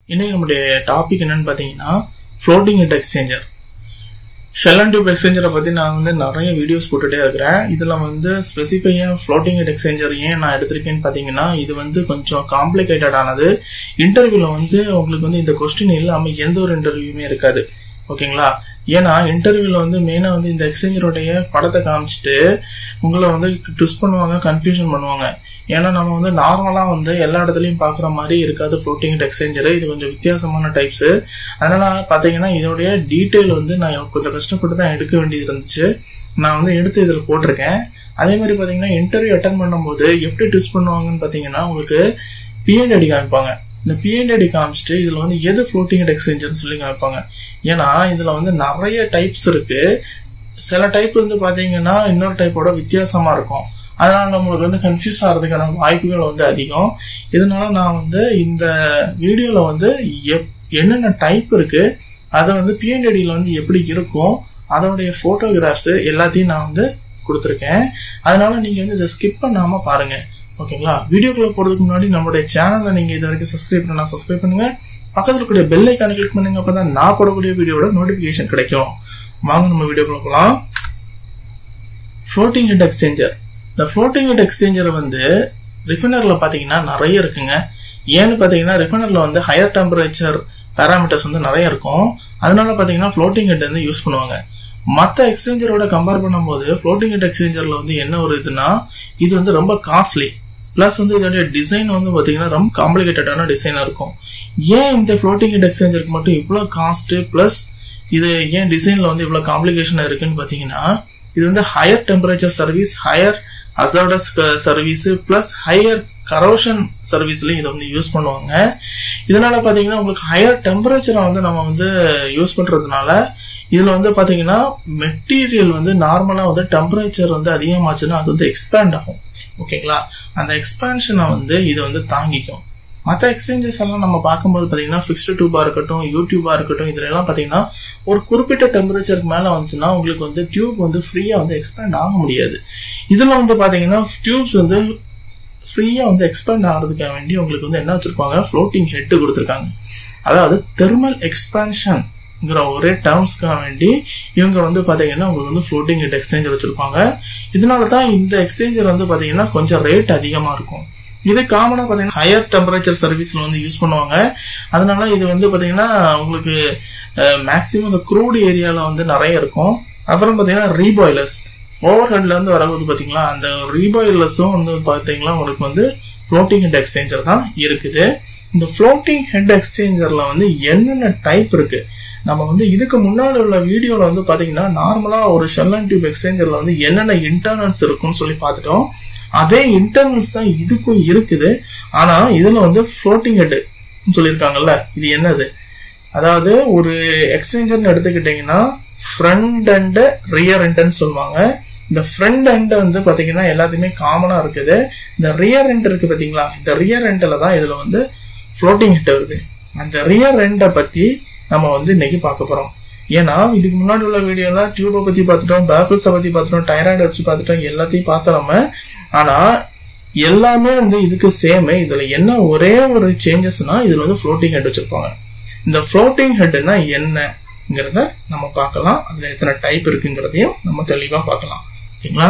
இன்னைக்கு நம்முடைய டாபிக் என்னன்னு பார்த்தீங்கன்னா floating head exchanger shell and tube எக்ஸ்சேஞ்சரை பற்றி நான் வந்து நிறைய வீடியோஸ் போட்டுகிட்டே இருக்கிறேன் இதில் வந்து ஸ்பெசிஃபையாக ஃப்ளோட்டிங் ஹெட் எக்ஸ்சேஞ்சர் ஏன் நான் எடுத்திருக்கேன்னு பார்த்தீங்கன்னா இது வந்து கொஞ்சம் காம்ப்ளிகேட்டடானது இன்டர்வியூவில் வந்து உங்களுக்கு வந்து இந்த கொஸ்டின் இல்லாமல் எந்த ஒரு இன்டர்வியூமே இருக்காது ஓகேங்களா ஏன்னா இன்டர்வியூவில் வந்து மெயினாக வந்து இந்த எக்ஸ்சேஞ்சருடைய படத்தை காமிச்சிட்டு உங்களை வந்து ட்விஸ்ட் பண்ணுவாங்க கன்ஃபியூஷன் பண்ணுவாங்க ஏன்னா நம்ம வந்து நார்மலாக வந்து எல்லா இடத்துலையும் பார்க்குற மாதிரி இருக்காது ஃப்ளோட்டிங் எக்ஸ்சேஞ்சர் இது கொஞ்சம் வித்தியாசமான டைப்ஸு அதனால் பார்த்தீங்கன்னா இதோடைய டீட்டெயில் வந்து நான் கொஞ்சம் கஷ்டப்பட்டு தான் எடுக்க வேண்டியது இருந்துச்சு நான் வந்து எடுத்து இதில் போட்டிருக்கேன் அதே மாதிரி பார்த்தீங்கன்னா இன்டர்வியூ அட்டன் பண்ணும்போது எப்படி ட்விஸ்ட் பண்ணுவாங்கன்னு பார்த்தீங்கன்னா உங்களுக்கு பிஎன்டி காமிப்பாங்க இந்த பிஎன்டி காமிச்சிட்டு இதில் வந்து எது ஃப்ளோட்டிங் எக்ஸ்சேஞ்சர்னு சொல்லி காமிப்பாங்க ஏன்னா இதில் வந்து நிறைய டைப்ஸ் இருக்கு சில டைப் வந்து பார்த்தீங்கன்னா இன்னொரு டைப்போட வித்தியாசமாக இருக்கும் அதனால நம்மளுக்கு வந்து கன்ஃபியூஸ் ஆகிறதுக்கான வாய்ப்புகள் வந்து அதிகம் இதனால நான் வந்து இந்த வீடியோவில் வந்து எப் என்னென்ன டைப் இருக்கு அதை வந்து பிஎன்டியில் வந்து எப்படி இருக்கும் அதோடைய ஃபோட்டோகிராஃப்ஸ் எல்லாத்தையும் நான் வந்து கொடுத்துருக்கேன் அதனால நீங்கள் வந்து இதை ஸ்கிப் பண்ணாமல் பாருங்க ஓகேங்களா வீடியோக்குள்ள போகிறதுக்கு முன்னாடி நம்மளுடைய சேனலை நீங்கள் இது வரைக்கும் சப்ஸ்கிரைப் பண்ணலாம் சப்ஸ்கிரைப் பண்ணுங்க பக்கத்தில் இருக்கக்கூடிய பெல் ஐக்கானை கிளிக் பண்ணுங்க அப்போ தான் நான் போடக்கூடிய வீடியோட நோட்டிஃபிகேஷன் கிடைக்கும் வாங்க நம்ம வீடியோக்குள்ள போகலாம் ஃப்ளோட்டிங் ஹெட் எக்ஸ்சேஞ்சர் இந்த ஃப்ளோட்டிங் ஹெட் எக்ஸ்சேஞ்சர் வந்து ரிஃபைனரில் பார்த்தீங்கன்னா நிறைய இருக்குங்க ஏன்னு பார்த்தீங்கன்னா ரிஃபைனரில் வந்து ஹையர் டெம்பரேச்சர் பேராமீட்டர்ஸ் வந்து நிறைய இருக்கும் அதனால பார்த்தீங்கன்னா ஃப்ளோட்டிங் ஹெட் வந்து யூஸ் பண்ணுவாங்க மற்ற எக்ஸ்சேஞ்சரோட கம்பேர் பண்ணும்போது ஃப்ளோட்டிங் ஹெட் எக்ஸ்சேஞ்சரில் வந்து என்ன ஒரு இதுனா இது வந்து ரொம்ப காஸ்ட்லி ப்ளஸ் வந்து இதோடைய டிசைன் வந்து பார்த்தீங்கன்னா ரொம்ப காம்ப்ளிகேட்டடான டிசைனாக இருக்கும் ஏன் இந்த ஃப்ளோட்டிங் ஹெட் எக்ஸ்சேஞ்சருக்கு மட்டும் இவ்வளோ காஸ்ட்டு ப்ளஸ் இது ஏன் டிசைனில் வந்து இவ்வளோ காம்ப்ளிகேஷன் இருக்குன்னு பார்த்தீங்கன்னா இது வந்து higher temperature service higher hazardous service plus higher corrosion சர்வீஸ்லையும் இதை வந்து யூஸ் பண்ணுவாங்க இதனால பார்த்தீங்கன்னா உங்களுக்கு ஹையர் டெம்பரேச்சரை வந்து நம்ம வந்து யூஸ் பண்ணுறதுனால இதில் வந்து பார்த்தீங்கன்னா மெட்டீரியல் வந்து நார்மலாக வந்து டெம்பரேச்சர் வந்து அதிகமாச்சுன்னா அது வந்து எக்ஸ்பேண்ட் ஆகும் ஓகேங்களா அந்த எக்ஸ்பேன்ஷனை வந்து இது வந்து தாங்கிக்கும் மற்ற எக்ஸ்சேஞ்சஸ் எல்லாம் நம்ம பார்க்கும்போது பார்த்தீங்கன்னா ஃபிக்ஸ்டு டியூபாக இருக்கட்டும் யூடியூபாக இருக்கட்டும் இதுல எல்லாம் பார்த்தீங்கன்னா ஒரு குறிப்பிட்ட டெம்பரேச்சருக்கு மேலே வந்துச்சுன்னா உங்களுக்கு வந்து டியூப் வந்து ஃப்ரீயாக வந்து எக்ஸ்பேண்ட் ஆக முடியாது இதில் வந்து பார்த்தீங்கன்னா டியூப்ஸ் வந்து ஃப்ரீயாக வந்து எக்ஸ்பேண்ட் ஆகிறதுக்காக வேண்டி உங்களுக்கு வந்து என்ன வச்சுருப்பாங்க ஃப்ளோட்டிங் ஹெட்டு கொடுத்துருக்காங்க அதாவது தெர்மல் எக்ஸ்பேன்ஷன் ங்கிற ஒரே டேர்ம்ஸ்க்காக வேண்டி இவங்க வந்து பார்த்தீங்கன்னா உங்களுக்கு வந்து ஃப்ளோட்டிங் ஹெட் எக்ஸ்சேஞ்சர் வச்சுருப்பாங்க இதனால தான் இந்த எக்ஸ்சேஞ்சர் வந்து பார்த்தீங்கன்னா கொஞ்சம் ரேட் அதிகமாக இருக்கும் இது காமனாக பார்த்தீங்கன்னா ஹையர் டெம்பரேச்சர் சர்வீஸில் வந்து யூஸ் பண்ணுவாங்க அதனால இது வந்து பார்த்தீங்கன்னா உங்களுக்கு மேக்ஸிமம் இந்த க்ரூட் ஏரியாவில் வந்து நிறைய இருக்கும் அப்புறம் பார்த்தீங்கன்னா ரீபாய்லர்ஸ் ஓவர் ஹெட்ல இருந்து வரும்போது பார்த்தீங்களா அந்த ரீபாய்லர்ஸும் வந்து பார்த்தீங்கன்னா உங்களுக்கு வந்து ஃப்ளோட்டிங் ஹெட் எக்ஸ்சேஞ்சர் தான் இருக்குது இந்த ஃப்ளோட்டிங் ஹெட் எக்ஸ்சேஞ்சர்ல வந்து என்னென்ன டைப் இருக்கு நம்ம வந்து இதுக்கு முன்னாடி உள்ள வீடியோல வந்து பாத்தீங்கன்னா நார்மலா ஒரு ஷெல் அண்ட் டியூப் எக்ஸ்சேஞ்சர்ல வந்து என்னென்ன இன்டர்னல்ஸ் இருக்கும்னு சொல்லி பார்த்துட்டோம் அதே இன்டர்னல்ஸ் தான் இதுக்கும் இருக்குது ஆனா இதுல வந்து ஃப்ளோட்டிங் ஹெட் சொல்லியிருக்காங்கல்ல இது என்னது அதாவது ஒரு எக்ஸ்சேஞ்சர்னு எடுத்துக்கிட்டீங்கன்னா ஃப்ரண்ட் அண்ட் ரியர் எண்ட்னு சொல்லுவாங்க இந்த ஃப்ரண்ட் எண்ட் வந்து பாத்தீங்கன்னா எல்லாத்தையுமே காமனா இருக்குது இந்த ரியர் எண்ட் இருக்கு பாத்தீங்களா இந்த ரியர் எண்டில் தான் இதுல வந்து ஃப்ளோட்டிங் ஹெட் வருது அந்த ரியர் எண்டை பத்தி நம்ம வந்து இன்னைக்கு பார்க்க போறோம் ஏன்னா இதுக்கு முன்னாடி உள்ள வீடியோல டியூபை பத்தி பார்த்துட்டோம் பேஃபில்ஸை பத்தி பார்த்துட்டோம் டைராய்டு வச்சு பார்த்துட்டோம் எல்லாத்தையும் பார்த்தோம் நம்ம ஆனா எல்லாமே வந்து இதுக்கு சேம் இதுல என்ன ஒரே ஒரு சேஞ்சஸ்னா இதுல வந்து ஃப்ளோட்டிங் ஹெட் வச்சிருப்பாங்க இந்த ஃப்ளோட்டிங் ஹெட்னா என்னங்கிறத நம்ம பார்க்கலாம் அதுல எத்தனை டைப் இருக்குங்கிறதையும் நம்ம தெளிவா பார்க்கலாம் ஓகேங்களா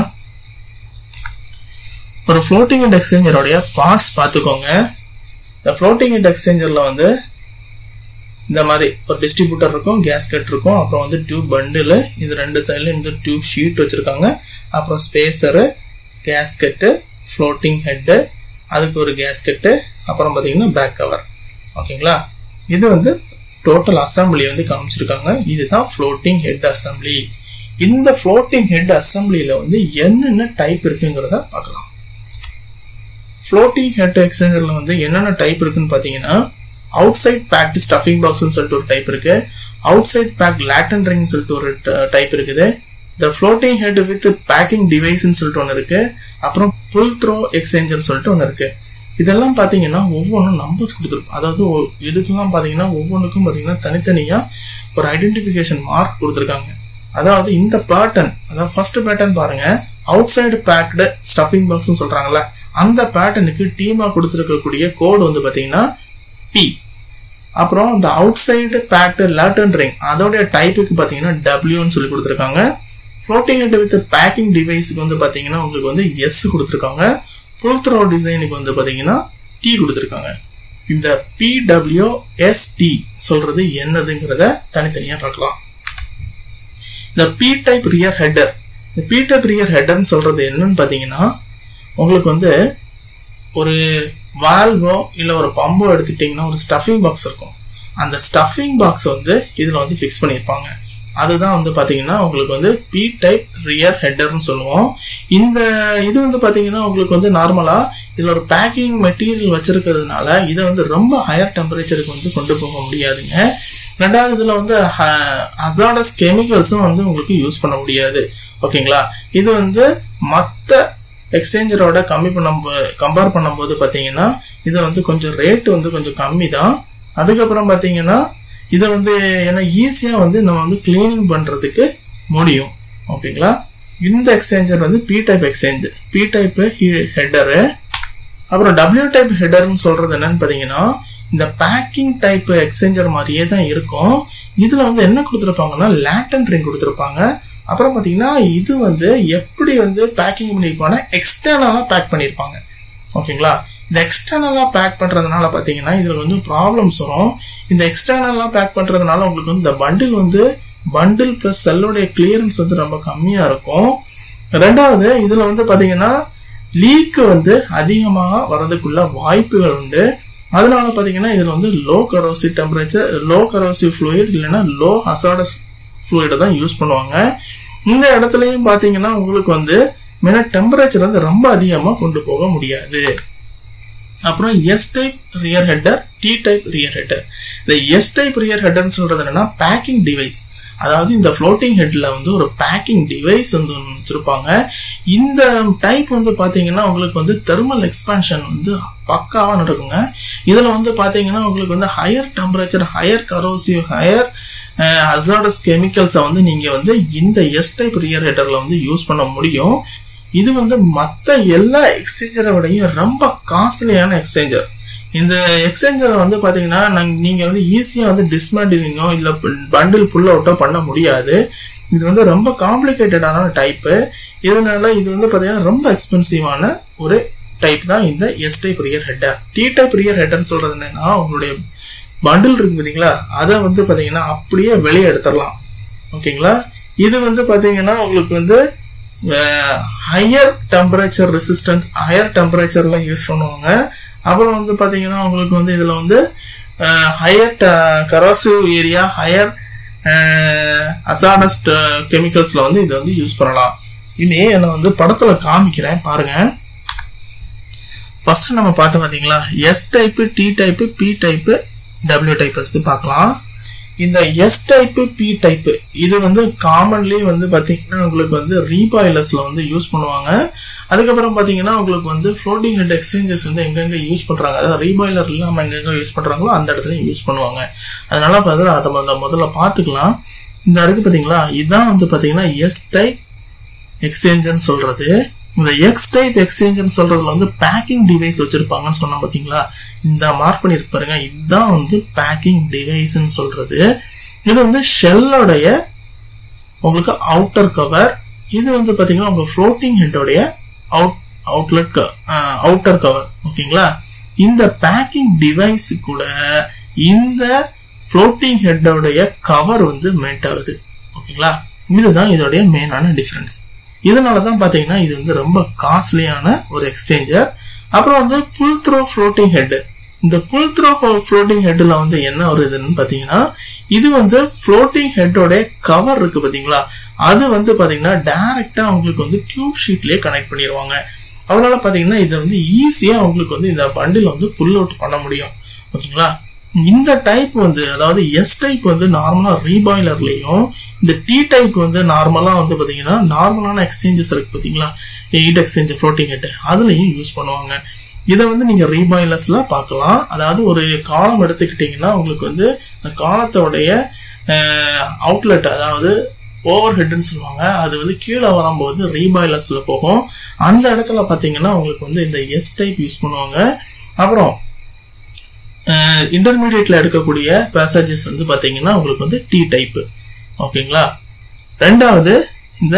ஒரு ஃப்ளோட்டிங் ஹெட் எக்ஸ்சேஞ்சருடைய பார்ட்ஸ் பார்த்துக்கோங்க இந்த ஃப்ளோட்டிங் ஹெட் எக்ஸ்சேஞ்சர்ல வந்து இந்த மாதிரி ஒரு டிஸ்ட்ரிபியூட்டர் இருக்கும் கேஸ்கெட் இருக்கும் அப்புறம் வந்து டியூப் பண்டில் இது ரெண்டு சைட்ல இந்த டியூப் ஷீட் வச்சிருக்காங்க அப்புறம் ஸ்பேசரு கேஸ்கெட்டு ஃப்ளோட்டிங் ஹெட்டு அதுக்கு ஒரு கேஸ்கெட்டு அப்புறம் பார்த்தீங்கன்னா பேக் கவர் ஓகேங்களா இது வந்து டோட்டல் அசம்பிளி வந்து காமிச்சிருக்காங்க இதுதான் ஃப்ளோட்டிங் ஹெட் அசம்பிளி இந்த ஃப்ளோட்டிங் ஹெட் அசம்பிளியில வந்து என்னென்ன டைப் இருக்குங்கிறத பார்க்கலாம் ஃப்ளோட்டிங் ஹெட் எக்ஸ்சேஞ்சர்ல வந்து என்னென்ன டைப் இருக்குன்னு பார்த்தீங்கன்னா அவுட் சைட் பேக்டு ஸ்டஃபிங் பாக்ஸ்னு சொல்லிட்டு ஒரு டைப் இருக்கு outside pack lantern ring சொல்லிட்டு ஒரு டைப் இருக்குது the floating head with packing டிவைஸ்ன்னு சொல்லிட்டு ஒன்று இருக்கு அப்புறம் ஃபுல் த்ரோ எக்ஸ்சேஞ்சர் சொல்லிட்டு ஒன்று இருக்கு இதெல்லாம் பார்த்தீங்கன்னா ஒவ்வொன்றும் நம்பர்ஸ் கொடுத்துருக்கும் அதாவது இதுக்கெல்லாம் பார்த்தீங்கன்னா ஒவ்வொன்றுக்கும் பார்த்தீங்கன்னா தனித்தனியாக ஒரு ஐடென்டிஃபிகேஷன் மார்க் கொடுத்துருக்காங்க அதாவது இந்த பேட்டர்ன் அதாவது ஃபர்ஸ்ட் பேட்டர்ன் பாருங்க அவுட் சைடு பேக்டு ஸ்டஃபிங் பாக்ஸ்னு சொல்றாங்கல்ல அந்த பேட்டர்னுக்கு டீமா கொடுத்துருக்கக்கூடிய கோடு வந்து பார்த்தீங்கன்னா பி அப்புறம் இந்த outside packed lantern ring அதோடைய டைப்புக்கு பார்த்தீங்கன்னா டபிள்யூன்னு சொல்லி கொடுத்துருக்காங்க ஃப்ளோட்டிங் ஹெட் வித் பேக்கிங் டிவைஸுக்கு வந்து பார்த்தீங்கன்னா உங்களுக்கு வந்து எஸ் கொடுத்துருக்காங்க புல் த்ரோ டிசைனுக்கு வந்து பார்த்தீங்கன்னா டி கொடுத்துருக்காங்க இந்த பிடபிள்யூஎஸ்டி சொல்றது என்னதுங்கிறத தனித்தனியாக பார்க்கலாம் இந்த பி டைப் ரியர் ஹெட்டர் இந்த பி டைப் ரியர் ஹெட்டர்னு சொல்றது என்னன்னு பார்த்தீங்கன்னா உங்களுக்கு வந்து ஒரு வால்வோ இல்லை ஒரு பம்போ எடுத்துக்கிட்டிங்கன்னா ஒரு ஸ்டஃபிங் பாக்ஸ் இருக்கும் அந்த ஸ்டஃபிங் பாக்ஸ் வந்து இதில் வந்து ஃபிக்ஸ் பண்ணியிருப்பாங்க அதுதான் வந்து பார்த்தீங்கன்னா உங்களுக்கு வந்து பி டைப் ரியர் ஹெட்டர்னு சொல்லுவோம் இந்த இது வந்து பார்த்தீங்கன்னா உங்களுக்கு வந்து நார்மலாக இதில் ஒரு பேக்கிங் மெட்டீரியல் வச்சிருக்கிறதுனால இதை வந்து ரொம்ப ஹையர் டெம்பரேச்சருக்கு வந்து கொண்டு போக முடியாதுங்க ரெண்டாவது இதில் வந்து அசாடஸ் கெமிக்கல்ஸும் வந்து உங்களுக்கு யூஸ் பண்ண முடியாது ஓகேங்களா இது வந்து மற்ற எக்ஸ்சேஞ்சரோட கம்மி பண்ணும் கம்பேர் பண்ணும்போது பார்த்தீங்கன்னா இது வந்து கொஞ்சம் ரேட் வந்து கொஞ்சம் கம்மி தான் அதுக்கப்புறம் பார்த்தீங்கன்னா இதை வந்து ஏன்னா ஈஸியாக வந்து நம்ம வந்து கிளீனிங் பண்ணுறதுக்கு முடியும் ஓகேங்களா இந்த எக்ஸ்சேஞ்சர் வந்து P type exchanger P type header அப்புறம் டபிள்யூ டைப் ஹெட்டர்னு சொல்றது என்னன்னு பார்த்தீங்கன்னா இந்த பேக்கிங் டைப் எக்ஸ்சேஞ்சர் மாதிரியே தான் இருக்கும் இதில் வந்து என்ன கொடுத்துருப்பாங்கன்னா லேட்டன் ரிங் கொடுத்துருப்பாங்க அப்புறம் பார்த்தீங்கன்னா இது வந்து எப்படி வந்து பேக்கிங் பண்ணியிருப்பாங்கன்னா எக்ஸ்டர்னலாக பேக் பண்ணியிருப்பாங்க ஓகேங்களா இந்த எக்ஸ்டர்னலாக பேக் பண்ணுறதுனால பார்த்தீங்கன்னா இதில் வந்து ப்ராப்ளம்ஸ் வரும் இந்த எக்ஸ்டர்னலாக பேக் பண்ணுறதுனால உங்களுக்கு வந்து இந்த பண்டில் வந்து பண்டில் ப்ளஸ் செல்லுடைய கிளியரன்ஸ் வந்து ரொம்ப கம்மியாக இருக்கும் ரெண்டாவது இதில் வந்து பார்த்தீங்கன்னா லீக் வந்து அதிகமாக வரதுக்குள்ள வாய்ப்புகள் உண்டு அதனால பார்த்தீங்கன்னா இதில் வந்து low corrosive temperature low corrosive fluid இல்லைன்னா லோ ஹசாடஸ் ஃப்ளூயிடை தான் யூஸ் பண்ணுவாங்க இந்த இடத்துலையும் பார்த்தீங்கன்னா உங்களுக்கு வந்து மெயினா டெம்பரேச்சர் வந்து ரொம்ப அதிகமாக கொண்டு போக முடியாது அப்புறம் S type rear header T type rear header இந்த எஸ் டைப் ரியர் ஹெட்டர்னு சொல்றது என்னன்னா பேக்கிங் டிவைஸ் அதாவது இந்த ஃப்ளோட்டிங் ஹெட்ல வந்து ஒரு பேக்கிங் டிவைஸ் வந்து ஒன்று வச்சிருப்பாங்க இந்த டைப் வந்து பாத்தீங்கன்னா உங்களுக்கு வந்து தெர்மல் எக்ஸ்பான்ஷன் வந்து பக்காவா நடக்குங்க இதுல வந்து பாத்தீங்கன்னா உங்களுக்கு வந்து higher temperature higher corrosive higher hazardous கெமிக்கல்ஸை வந்து நீங்க வந்து இந்த எஸ் டைப் ரியர் ஹெட்டர்ல வந்து யூஸ் பண்ண முடியும் இது வந்து மற்ற எல்லா எக்ஸ்சேஞ்சரை விடையும் ரொம்ப காஸ்ட்லியான எக்ஸ்சேஞ்சர் இந்த எக்ஸ்சேஞ்சரை வந்து பாத்தீங்கன்னா நீங்க வந்து ஈஸியா வந்து டிஸ்மேண்டிலிங்கோ இல்ல பண்டில் புல் அவுட்டோ பண்ண முடியாது இது வந்து ரொம்ப காம்ப்ளிகேட்டடான டைப்பு இதனால இது வந்து பாத்தீங்கன்னா ரொம்ப எக்ஸ்பென்சிவான ஒரு டைப் தான் இந்த S type rear header T type rear ஹெட்டர்னு சொல்றது என்னன்னா உங்களுடைய பண்டில் இருக்கு பாத்தீங்களா அதை வந்து பாத்தீங்கன்னா அப்படியே வெளியே எடுத்துடலாம் ஓகேங்களா இது வந்து பாத்தீங்கன்னா உங்களுக்கு வந்து ஹையர் டெம்பரேச்சர் ரெசிஸ்டன்ஸ் ஹையர் டெம்பரேச்சர்ல யூஸ் பண்ணுவாங்க அப்புறம் வந்து பாத்தீங்கன்னா உங்களுக்கு வந்து இதுல வந்து higher corrosive area higher hazardous கெமிக்கல்ஸ்ல வந்து இதை வந்து யூஸ் பண்ணலாம் இனி நான் வந்து படத்துல காமிக்கிறேன் பாருங்க ஃபர்ஸ்ட் நம்ம பார்த்தோம் பாத்தீங்களா S type T type P type W type first பார்க்கலாம் இந்த எஸ் டைப்பு பி டைப்பு இது வந்து காமன்லி வந்து பார்த்தீங்கன்னா உங்களுக்கு வந்து ரீபாயிலர்ஸ்ல வந்து யூஸ் பண்ணுவாங்க அதுக்கப்புறம் பார்த்தீங்கன்னா உங்களுக்கு வந்து ஃப்ளோட்டிங் ஹெட் எக்ஸ்சேஞ்சஸ் வந்து எங்கெங்க யூஸ் பண்றாங்க அதாவது ரீபாயிலர் இல்லாமல் எங்கெங்க யூஸ் பண்றாங்களோ அந்த இடத்துல யூஸ் பண்ணுவாங்க அதனால பார்த்தா அதை முதல்ல முதல்ல பார்த்துக்கலாம் இந்த இருக்கு பார்த்தீங்களா இதுதான் வந்து பார்த்தீங்கன்னா எஸ் டைப் எக்ஸ்சேஞ்சர்னு சொல்றது இந்த எக்ஸ் டைப் எக்ஸ்சேஞ்சுன்னு சொல்றதுல வந்து பேக்கிங் டிவைஸ் வச்சிருப்பாங்கன்னு சொன்னா பாத்தீங்களா இந்த மார்க் பண்ணிருக்கு பாருங்க இதுதான் வந்து பேக்கிங் டிவைஸ்ன்னு சொல்றது இது வந்து ஷெல்லோடைய உங்களுக்கு அவுட்டர் கவர் இது வந்து பாத்தீங்கன்னா உங்க ஃப்ளோட்டிங் ஹெட்டோடைய அவுட் அவுட்லெட் அவுட்டர் கவர் ஓகேங்களா இந்த பேக்கிங் டிவைஸ் கூட இந்த ஃப்ளோட்டிங் ஹெட்டோடைய கவர் வந்து மெயின்ட் ஆகுது ஓகேங்களா இதுதான் இதோடைய மெயினான டிஃபரன்ஸ் இதனால தான் பார்த்தீங்கன்னா இது வந்து ரொம்ப காஸ்ட்லியான ஒரு எக்ஸ்சேஞ்சர் அப்புறம் வந்து புல் த்ரோ ஃப்ளோட்டிங் ஹெட் இந்த புல் த்ரோ ஃப்ளோட்டிங் ஹெட்டில் வந்து என்ன வருதுன்னு பார்த்தீங்கன்னா இது வந்து ஃப்ளோட்டிங் ஹெட்டோட கவர் இருக்கு பார்த்தீங்களா அது வந்து பார்த்தீங்கன்னா டைரக்டா உங்களுக்கு வந்து டியூப் ஷீட்லயே கனெக்ட் பண்ணிடுவாங்க அதனால பார்த்தீங்கன்னா இதை வந்து ஈஸியாக உங்களுக்கு வந்து இந்த பண்டில் வந்து புல் அவுட் பண்ண முடியும் ஓகேங்களா இந்த டைப் வந்து அதாவது எஸ் டைப் வந்து நார்மலா ரீபாய்லர்லயும் இந்த டி டைப் வந்து நார்மலா வந்து பாத்தீங்கன்னா நார்மலான எக்ஸ்சேஞ்சஸ் இருக்கு பாத்தீங்களா ஹீட் எக்ஸ்சேஞ்ச் ஃப்ளோட்டிங் ஹெட் அதுலயும் யூஸ் பண்ணுவாங்க இதை வந்து நீங்க ரீபாய்லர்ஸ்ல பார்க்கலாம் அதாவது ஒரு காலம் எடுத்துக்கிட்டீங்கன்னா உங்களுக்கு வந்து இந்த காலத்தோடைய அவுட்லெட் அதாவது ஓவர் ஹெட்னு சொல்லுவாங்க அது வந்து கீழே வரும்போது ரீபாய்லர்ஸ்ல போகும் அந்த இடத்துல பாத்தீங்கன்னா உங்களுக்கு வந்து இந்த எஸ் டைப் யூஸ் பண்ணுவாங்க அப்புறம் இன்டர்மீடியட்ல எடுக்கக்கூடிய பேசேஜஸ் வந்து பாத்தீங்கன்னா உங்களுக்கு வந்து டி டைப் ஓகேங்களா ரெண்டாவது இந்த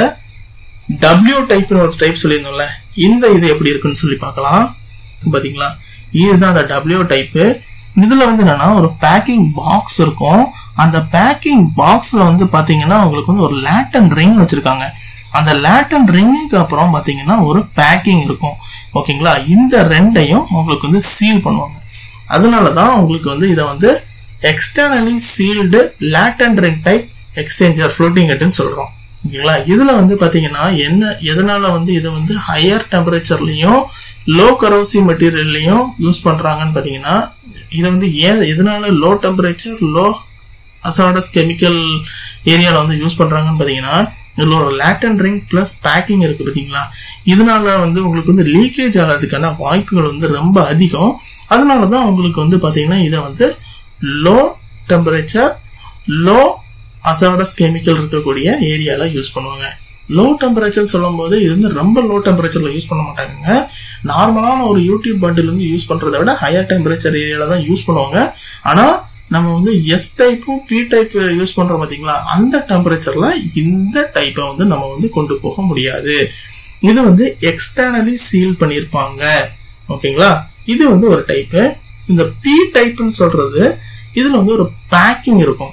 டபிள்யூ டைப்னு ஒரு டைப் சொல்லியிருந்தோம்ல இந்த இது எப்படி இருக்குன்னு சொல்லி பார்க்கலாம் பாத்தீங்களா இதுதான் அந்த டபிள்யூ டைப்பு இதுல வந்து என்னன்னா ஒரு பேக்கிங் பாக்ஸ் இருக்கும் அந்த பேக்கிங் பாக்ஸ்ல வந்து பாத்தீங்கன்னா உங்களுக்கு வந்து ஒரு லேட்டன் ரிங் வச்சிருக்காங்க அந்த லேட்டன் ரிங்குக்கு அப்புறம் பாத்தீங்கன்னா ஒரு பேக்கிங் இருக்கும் ஓகேங்களா இந்த ரெண்டையும் உங்களுக்கு வந்து சீல் பண்ணுவாங்க அதனாலதான் உங்களுக்கு வந்து இதை வந்து externally sealed lantern ring type exchanger floating ஹெட்னு சொல்றோம் ஓகேங்களா இதுல வந்து பாத்தீங்கன்னா என்ன எதனால வந்து இதை வந்து ஹையர் டெம்பரேச்சர்லயும் லோ கரோசிவ் மெட்டீரியல்லையும் யூஸ் பண்றாங்கன்னு பாத்தீங்கன்னா இதை வந்து ஏன் எதனால low temperature low hazardous chemical ஏரியாவில் வந்து யூஸ் பண்றாங்கன்னு பாத்தீங்கன்னா இதுல ஒரு லேட்டன் ரிங் பிளஸ் பேக்கிங் இருக்கு பாத்தீங்களா இதனால வந்து உங்களுக்கு வந்து லீக்கேஜ் ஆகிறதுக்கான வாய்ப்புகள் வந்து ரொம்ப அதிகம் அதனால தான் உங்களுக்கு வந்து பாத்தீங்கன்னா இதை வந்து low temperature low hazardous chemical இருக்கக்கூடிய ஏரியால யூஸ் பண்ணுவாங்க லோ டெம்பரேச்சர் சொல்லும் போது இது வந்து ரொம்ப லோ டெம்பரேச்சர்ல யூஸ் பண்ண மாட்டாங்க நார்மலான ஒரு யூடியூப் பண்டில் வந்து யூஸ் பண்றதை விட ஹையர் டெம்பரேச்சர் ஏரியால தான் யூஸ் பண்ணுவாங்க ஆனா நம்ம வந்து எஸ் டைப்பும் பி டைப் யூஸ் பண்றோம் பாத்தீங்களா அந்த டெம்பரேச்சர்ல இந்த டைப்பை வந்து நம்ம வந்து கொண்டு போக முடியாது இது வந்து எக்ஸ்டர்னலி சீல் பண்ணியிருப்பாங்க ஓகேங்களா இது வந்து ஒரு டைப்பு இந்த பி டைப்னு சொல்றது இதுல வந்து ஒரு பேக்கிங் இருக்கும்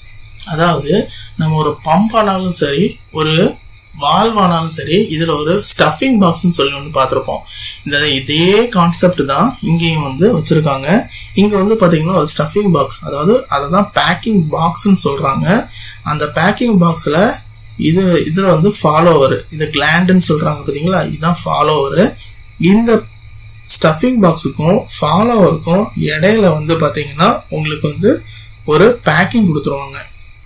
அதாவது நம்ம ஒரு பம்ப் ஆனாலும் சரி ஒரு வால்வ் ஆனாலும் சரி இதுல ஒரு ஸ்டஃபிங் பாக்ஸ்னு சொல்லி ஒன்று பார்த்துருப்போம் இந்த இதே கான்செப்ட் தான் இங்கேயும் வந்து வச்சிருக்காங்க இங்க வந்து பாத்தீங்கன்னா ஒரு ஸ்டஃபிங் பாக்ஸ் அதாவது அதை தான் பேக்கிங் பாக்ஸ்னு சொல்றாங்க அந்த பேக்கிங் பாக்ஸ்ல இது இதுல வந்து ஃபாலோவர் இது கிளாண்டுன்னு சொல்றாங்க பாத்தீங்களா இதுதான் ஃபாலோவர் இந்த ஸ்டஃபிங் பாக்ஸுக்கும் ஃபாலோவருக்கும் இடையில வந்து பாத்தீங்கன்னா உங்களுக்கு வந்து ஒரு பேக்கிங் கொடுத்துருவாங்க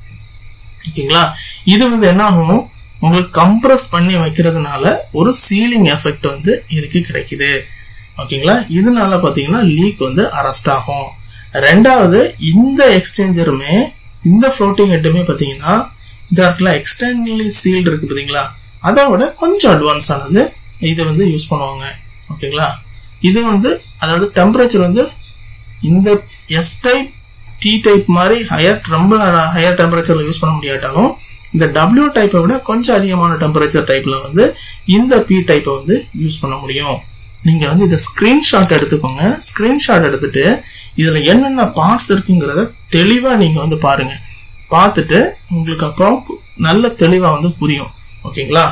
ஓகேங்களா இது வந்து என்ன ஆகும் உங்களுக்கு கம்ப்ரஸ் பண்ணி வைக்கிறதுனால ஒரு சீலிங் எஃபெக்ட் வந்து இதுக்கு கிடைக்குது ஓகேங்களா இதனால பாத்தீங்கன்னா லீக் வந்து அரெஸ்ட் ஆகும் ரெண்டாவது இந்த எக்ஸ்சேஞ்சருமே இந்த ஃப்ளோட்டிங் ஹெட்டுமே பாத்தீங்கன்னா இந்த இடத்துல எக்ஸ்டர்னலி சீல்டு இருக்கு பாத்தீங்களா அதை விட கொஞ்சம் அட்வான்ஸ் ஆனது இது வந்து யூஸ் பண்ணுவாங்க ஓகேங்களா இது வந்து அதாவது டெம்பரேச்சர் வந்து இந்த எஸ் டைப் டி டைப் மாதிரி ஹையர் ரொம்ப ஹையர் டெம்பரேச்சர்ல யூஸ் பண்ண முடியாட்டாலும் இந்த டபிள்யூ டைப்பை விட கொஞ்சம் அதிகமான டெம்பரேச்சர் டைப்ல வந்து இந்த பி டைப்பை வந்து யூஸ் பண்ண முடியும் நீங்க வந்து இதை ஸ்கிரீன்ஷாட் எடுத்துக்கோங்க ஸ்கிரீன்ஷாட் எடுத்துட்டு இதுல என்னென்ன பார்ட்ஸ் இருக்குங்கிறத தெளிவா நீங்க வந்து பாருங்க பார்த்துட்டு உங்களுக்கு அப்புறம் நல்ல தெளிவா வந்து புரியும் ஓகேங்களா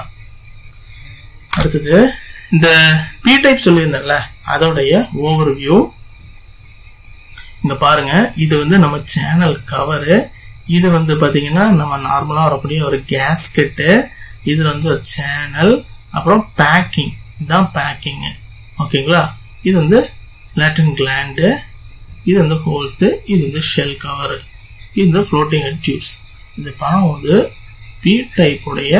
அடுத்தது இந்த பி டைப் சொல்லியிருந்தேன்ல அதோடைய ஓவர் வியூ இங்க பாருங்க இது வந்து நம்ம சேனல் கவரு இது வந்து பாத்தீங்கன்னா நம்ம நார்மலா வரக்கூடிய ஒரு கேஸ்கெட்டு இது வந்து ஒரு சேனல் அப்புறம் பேக்கிங் இதுதான் பேக்கிங் ஓகேங்களா இது வந்து லேட்டின் கிளாண்டு இது வந்து ஹோல்ஸ் இது வந்து ஷெல் கவர் இது வந்து ஃப்ளோட்டிங் ஹெட் டியூப்ஸ் இது பாவம் வந்து பி டைப்புடைய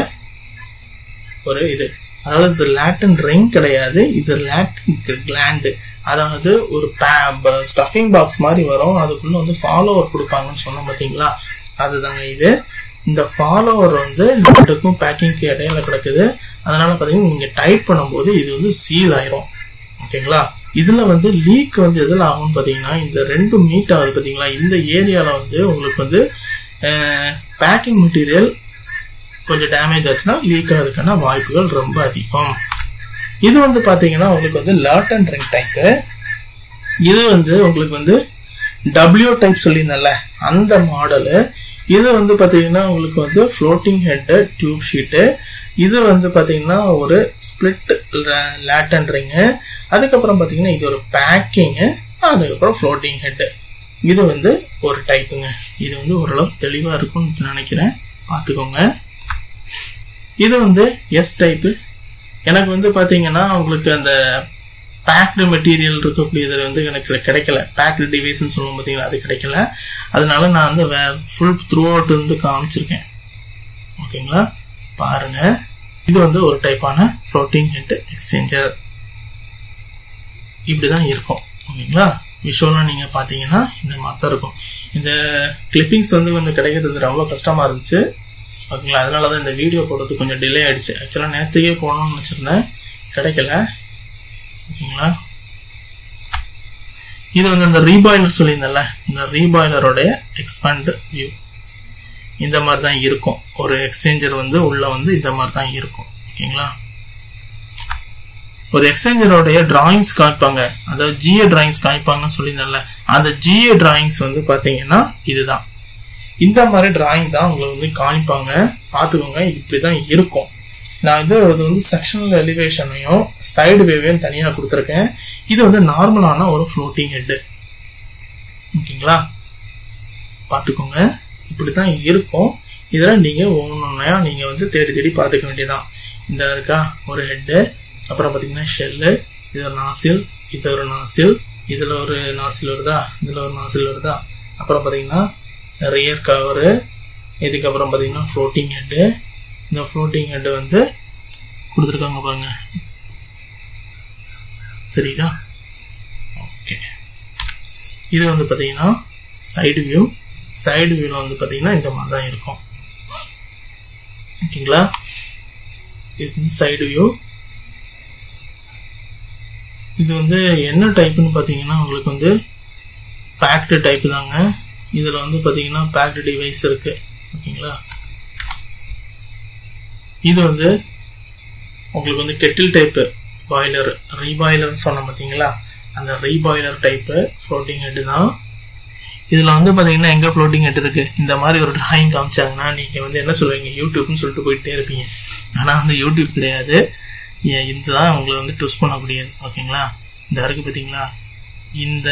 ஒரு இது அதாவது இது லேட்டன் ரிங் கிடையாது இது லேட்டின் கிளாண்டு அதாவது ஒரு ஸ்டஃபிங் பாக்ஸ் மாதிரி வரும் அதுக்குள்ள வந்து ஃபாலோவர் கொடுப்பாங்கன்னு சொன்னோம் பார்த்தீங்களா அதுதாங்க இது இந்த ஃபாலோவர் வந்து ரெண்டுக்கும் பேக்கிங்க்கு இடையில கிடக்குது அதனால பார்த்தீங்கன்னா நீங்க டைட் பண்ணும்போது இது வந்து சீல் ஆயிரும் ஓகேங்களா இதுல வந்து லீக் வந்து எதில் ஆகும்னு பார்த்தீங்கன்னா இந்த ரெண்டு மீட் ஆகுது பார்த்தீங்களா இந்த ஏரியாவில் வந்து உங்களுக்கு வந்து பேக்கிங் மெட்டீரியல் கொஞ்சம் டேமேஜ் ஆச்சுன்னா லீக் ஆகிறதுக்கான வாய்ப்புகள் ரொம்ப அதிகம் இது வந்து பாத்தீங்கன்னா உங்களுக்கு வந்து லாட்டன் ரிங் டைப்பு இது வந்து உங்களுக்கு வந்து டபிள்யூ டைப் சொல்லியிருந்தேன்ல அந்த மாடலு இது வந்து பாத்தீங்கன்னா உங்களுக்கு வந்து ஃப்ளோட்டிங் ஹெட் டியூப் ஷீட்டு இது வந்து பாத்தீங்கன்னா ஒரு ஸ்பிளிட் லேட்டன் ரிங்கு அதுக்கப்புறம் பாத்தீங்கன்னா இது ஒரு பேக்கிங்கு அதுக்கப்புறம் ஃப்ளோட்டிங் ஹெட் இது வந்து ஒரு டைப்புங்க இது வந்து ஓரளவு தெளிவா இருக்கும்னு நினைக்கிறேன் பார்த்துக்கோங்க இது வந்து எஸ் டைப்பு எனக்கு வந்து பாத்தீங்கன்னா உங்களுக்கு அந்த பேக்டு மெட்டீரியல் இருக்கக்கூடியது வந்து எனக்கு கிடைக்கல பேக்டு டிவைஸ்ன்னு சொல்லுவோம் பார்த்தீங்களா அது கிடைக்கல அதனால நான் வந்து வே ஃபுல் த்ரூ அவுட் வந்து காமிச்சிருக்கேன் ஓகேங்களா பாருங்க இது வந்து ஒரு டைப்பான ஃப்ளோட்டிங் ஹெட் எக்ஸ்சேஞ்சர் இப்படிதான் இருக்கும் ஓகேங்களா விஷுவலாக நீங்கள் பார்த்தீங்கன்னா இந்த மாதிரி தான் இருக்கும் இந்த கிளிப்பிங்ஸ் வந்து கொஞ்சம் கிடைக்கிறது ரொம்ப கஷ்டமாக இருந்துச்சு ஓகேங்களா அதனால தான் இந்த வீடியோ போடுறது கொஞ்சம் டிலே ஆயிடுச்சு ஆக்சுவலாக நேற்றுக்கே போகணும்னு வச்சுருந்தேன் கிடைக்கல ஓகேங்களா இது வந்து இந்த ரீபாய்லர் சொல்லியிருந்தேன்ல இந்த ரீபாய்லரோடைய எக்ஸ்பேண்ட் வியூ இந்த மாதிரி தான் இருக்கும் ஒரு எக்ஸ்சேஞ்சர் வந்து உள்ள வந்து இந்த மாதிரி தான் இருக்கும் ஓகேங்களா ஒரு எக்ஸ்சேஞ்சரோடைய டிராயிங்ஸ் காமிப்பாங்க அதாவது ஜிஏ டிராயிங்ஸ் காமிப்பாங்கன்னு சொல்லியிருந்தேன்ல அந்த ஜிஏ டிராயிங்ஸ் வந்து பார்த்தீங்கன்னா இதுதான் இந்த மாதிரி டிராயிங் தான் உங்களை வந்து காமிப்பாங்க பார்த்துக்கோங்க இப்படி தான் இருக்கும் நான் வந்து இது வந்து செக்ஷனல் எலிவேஷனையும் சைடு வேவையும் தனியாக கொடுத்துருக்கேன் இது வந்து நார்மலான ஒரு ஃப்ளோட்டிங் ஹெட்டு ஓகேங்களா பார்த்துக்கோங்க இப்படி தான் இருக்கும் இதில் நீங்கள் ஒவ்வொன்றா நீங்கள் வந்து தேடி தேடி பார்த்துக்க வேண்டியதான் இந்த இருக்கா ஒரு ஹெட்டு அப்புறம் பார்த்தீங்கன்னா ஷெல்லு இது ஒரு நாசில் இது ஒரு நாசில் இதில் ஒரு நாசில் வருதா இதில் ஒரு நாசில் வருதா அப்புறம் பார்த்தீங்கன்னா ரியர் கவரு இதுக்கப்புறம் பார்த்தீங்கன்னா ஃப்ளோட்டிங் ஹெட்டு இந்த ஃப்ளோட்டிங் ஹெட்டு வந்து கொடுத்துருக்காங்க பாருங்க சரிதா ஓகே இது வந்து பார்த்தீங்கன்னா சைடு வியூ சைடு வியூவில் வந்து பார்த்தீங்கன்னா இந்த மாதிரி தான் இருக்கும் ஓகேங்களா இது சைடு வியூ இது வந்து என்ன டைப்புன்னு பார்த்தீங்கன்னா உங்களுக்கு வந்து பேக்டு டைப்பு தாங்க இதில் வந்து பார்த்தீங்கன்னா பேக்டு டிவைஸ் இருக்கு ஓகேங்களா இது வந்து உங்களுக்கு வந்து கெட்டில் டைப்பு பாய்லர் ரீபாய்லர் சொன்னோம் பார்த்தீங்களா அந்த ரீபாய்லர் டைப்பு ஃப்ளோட்டிங் ஹெட்டு தான் இதில் வந்து பார்த்தீங்கன்னா எங்கே ஃப்ளோட்டிங் ஹெட் இருக்கு இந்த மாதிரி ஒரு டிராயிங் காமிச்சாங்கன்னா நீங்கள் வந்து என்ன சொல்லுவீங்க யூடியூப்னு சொல்லிட்டு போயிட்டே இருப்பீங்க ஆனால் வந்து யூடியூப் கிடையாது ஏன் இதுதான் உங்களை வந்து ட்விஸ்ட் பண்ணக்கூடியது ஓகேங்களா இந்த இருக்கு பார்த்தீங்களா இந்த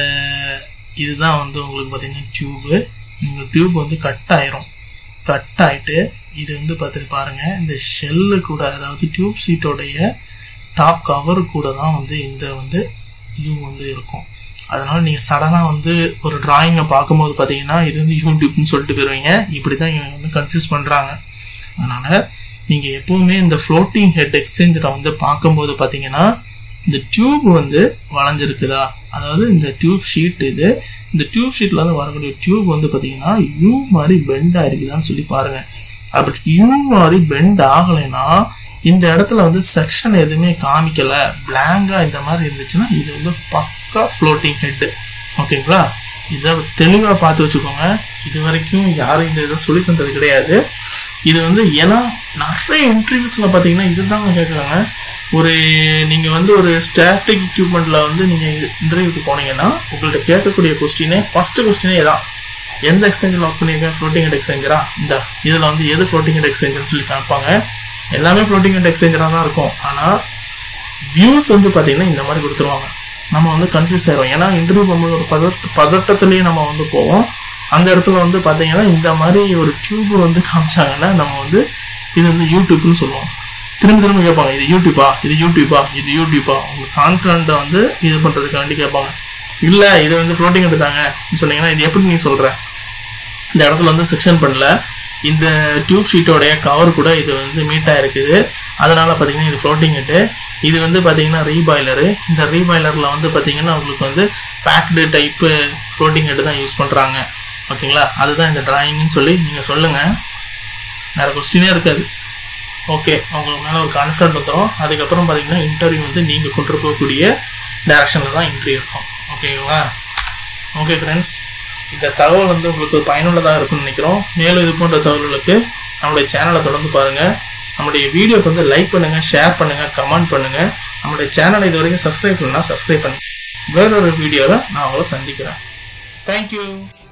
இதுதான் வந்து உங்களுக்கு பார்த்தீங்கன்னா டியூபு இந்த டியூப் வந்து கட் ஆயிரும் கட் ஆயிட்டு இது வந்து பார்த்துட்டு பாருங்க இந்த ஷெல்லு கூட அதாவது டியூப் சீட்டோடைய டாப் கவர் கூட தான் வந்து இந்த வந்து யூ வந்து இருக்கும் அதனால நீங்க சடனா வந்து ஒரு டிராயிங்கை பார்க்கும்போது பார்த்தீங்கன்னா இது வந்து யூடியூப்னு சொல்லிட்டு போயிருவீங்க இப்படி தான் இவங்க வந்து கன்ஃபியூஸ் பண்றாங்க அதனால நீங்க எப்பவுமே இந்த ஃப்ளோட்டிங் ஹெட் எக்ஸ்சேஞ்சரை வந்து பார்க்கும்போது பார்த்தீங்கன்னா இந்த டியூப் வந்து வளைஞ்சிருக்குதா அதாவது இந்த டியூப் ஷீட் இது இந்த டியூப் ஷீட்ல இருந்து வரக்கூடிய டியூப் வந்து பார்த்தீங்கன்னா யூ மாதிரி பெண்ட் ஆயிருக்குதான்னு சொல்லி பாருங்க அப்படி யூ மாதிரி பெண்ட் ஆகலைன்னா இந்த இடத்துல வந்து செக்ஷன் எதுவுமே காமிக்கல பிளாங்கா இந்த மாதிரி இருந்துச்சுன்னா இது வந்து பக்கா ஃப்ளோட்டிங் ஹெட் ஓகேங்களா இதை தெளிவாக பார்த்து வச்சுக்கோங்க இது வரைக்கும் யாரும் இந்த இதை சொல்லி தந்தது கிடையாது இது வந்து ஏன்னா நிறைய இன்டர்வியூஸில் பார்த்தீங்கன்னா இதுதாங்க கேட்குறாங்க ஒரு நீங்கள் வந்து ஒரு ஸ்டாட்டிக் எக்யூப்மெண்ட்டில் வந்து நீங்கள் இன்டர்வியூக்கு போனீங்கன்னா உங்கள்கிட்ட கேட்கக்கூடிய கொஸ்டினே ஃபஸ்ட்டு கொஸ்டினே இதான் எந்த எக்ஸ்சேஞ்சில் ஒர்க் பண்ணியிருக்கேன் ஃப்ளோட்டிங் ஹெட் எக்ஸ்சேஞ்சரா இந்த இதில் வந்து எது ஃப்ளோட்டிங் ஹெட் எக்ஸ்சேஞ்சர்னு சொல்லி காமிப்பாங்க எல்லாமே ஃப்ளோட்டிங் ஹெட் எக்ஸ்சேஞ்சராக தான் இருக்கும் ஆனால் வியூஸ் வந்து பார்த்தீங்கன்னா இந்த மாதிரி கொடுத்துருவாங்க நம்ம வந்து கன்ஃபியூஸ் ஆயிரும் ஏன்னா இன்டர்வியூ பண்ணும்போது ஒரு பதட்ட பதட்டத்துலேயே நம்ம வந்து போவோம் அந்த இடத்துல வந்து பார்த்தீங்கன்னா இந்த மாதிரி ஒரு டியூப் வந்து காமிச்சாங்கன்னா நம்ம வந்து இது வந்து யூடியூப்னு சொல்லுவோம் திரும்ப திரும்ப கேட்பாங்க இது யூடியூப்பா இது யூடியூப்பா இது யூடியூப்பா உங்களுக்கு கான்ஃபிடண்ட்டை வந்து இது பண்ணுறதுக்காண்டி கேட்பாங்க இல்லை இது வந்து ஃப்ளோட்டிங் எடுத்தாங்க சொன்னீங்கன்னா இது எப்படி நீ சொல்கிற இந்த இடத்துல வந்து செக்ஷன் பண்ணல இந்த டியூப் ஷீட்டோடைய கவர் கூட இது வந்து மீட்டாக இருக்குது அதனால பார்த்தீங்கன்னா இது ஃப்ளோட்டிங் ஹெட்டு இது வந்து பார்த்தீங்கன்னா ரீபாய்லரு இந்த ரீபாய்லரில் வந்து பார்த்தீங்கன்னா உங்களுக்கு வந்து பேக்டு டைப்பு ஃப்ளோட்டிங் ஹெட்டு தான் யூஸ் பண்ணுறாங்க ஓகேங்களா அதுதான் இந்த டிராயிங்னு சொல்லி நீங்கள் சொல்லுங்கள் வேறு கொஸ்டினே இருக்காது ஓகே உங்களுக்கு மேலே ஒரு கான்ஃபிடன்ட் வந்துடும் அதுக்கப்புறம் பார்த்தீங்கன்னா இன்டர்வியூ வந்து நீங்கள் கொண்டு போகக்கூடிய டைரக்ஷனில் தான் இன்டர்வியூ இருக்கும் ஓகேங்களா ஓகே ஃப்ரெண்ட்ஸ் இந்த தகவல் வந்து உங்களுக்கு பயனுள்ளதாக இருக்கும்னு நினைக்கிறோம் மேலும் இது போன்ற தகவல்களுக்கு நம்மளுடைய சேனலை தொடர்ந்து பாருங்கள் நம்மளுடைய வீடியோக்கு வந்து லைக் பண்ணுங்கள் ஷேர் பண்ணுங்கள் கமெண்ட் பண்ணுங்கள் நம்மளுடைய சேனலை இது வரைக்கும் சப்ஸ்கிரைப் பண்ணால் சப்ஸ்கிரைப் பண்ணுங்கள் வேறொரு வீடியோவில் நான் உங்களை சந்திக்கிறேன் தேங்க்யூ